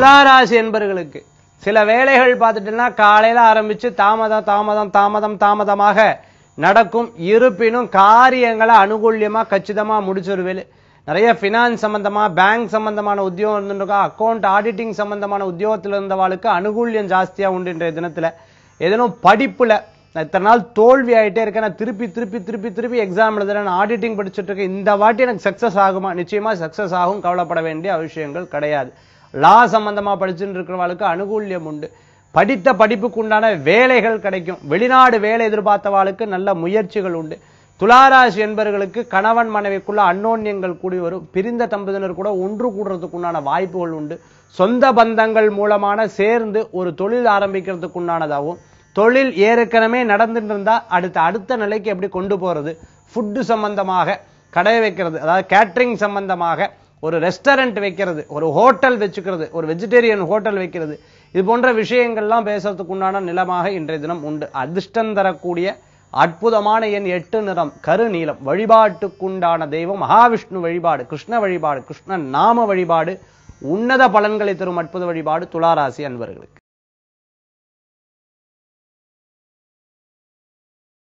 துளாராசி என்பர்களுக்கு சில வேலைகள் பார்த்துட்டீங்கன்னா காலையில ஆரம்பிச்சு தாமதம் தாமதம் தாமதம் தாமதமாக நடக்கும் இருப்பினும் காரியங்களை அனுகூல்யமா கச்சிதமா முடிச்சிருவேலு நிறைய ஃபினான்ஸ் சம்பந்தமா பேங்க் சம்பந்தமான உத்தியோகம் இருந்துருக்கா அக்கௌண்ட் ஆடிட்டிங் சம்பந்தமான உத்தியோகத்தில் இருந்தவாளுக்கு அனுகூல்யம் ஜாஸ்தியா உண்டு இன்றைய தினத்துல ஏதேனும் படிப்புல நான் இத்தனை நாள் தோல்வி ஆயிட்டே இருக்கேன் நான் திருப்பி திருப்பி திருப்பி திருப்பி எக்ஸாம் எழுதுறேன் நான் ஆடிட்டிங் படிச்சுட்டு இருக்கேன் இந்த வாட்டி எனக்கு சக்சஸ் ஆகுமா நிச்சயமா சக்சஸ் ஆகும் கவலைப்பட வேண்டிய அவசியங்கள் கிடையாது லா சம்பந்தமா படிச்சுட்டு இருக்கிறவளுக்கு அனுகூல்யம் உண்டு படித்த படிப்புக்கு உண்டான வேலைகள் கிடைக்கும் வெளிநாடு வேலை எதிர்பார்த்தவாளுக்கு நல்ல முயற்சிகள் உண்டு துளாராசி என்பவர்களுக்கு கணவன் மனைவிக்குள்ள அன்னோன்யங்கள் கூடி வரும் பிரிந்த தம்பதியினர் கூட ஒன்று கூடுறதுக்கு உண்டான வாய்ப்புகள் உண்டு சொந்த பந்தங்கள் மூலமான சேர்ந்து ஒரு தொழில் ஆரம்பிக்கிறதுக்கு உண்டானதாகவும் தொழில் ஏற்கனவே நடந்துட்டு இருந்தா அடுத்த அடுத்த நிலைக்கு எப்படி கொண்டு போறது ஃபுட்டு சம்பந்தமாக கடை வைக்கிறது அதாவது கேட்டரிங் சம்பந்தமாக ஒரு ரெஸ்டாரண்ட் வைக்கிறது ஒரு ஹோட்டல் வச்சுக்கிறது ஒரு வெஜிடேரியன் ஹோட்டல் வைக்கிறது இது போன்ற விஷயங்கள்லாம் பேசுறதுக்கு உண்டான நிலமாக இன்றைய தினம் உண்டு அதிர்ஷ்டம் தரக்கூடிய அற்புதமான எண் எட்டு நிறம் கருநீலம் வழிபாட்டுக்குண்டான தெய்வம் மகாவிஷ்ணு வழிபாடு கிருஷ்ண வழிபாடு கிருஷ்ண நாம வழிபாடு உன்னத பலன்களை தரும் அற்புத வழிபாடு துளாராசி அன்பர்களுக்கு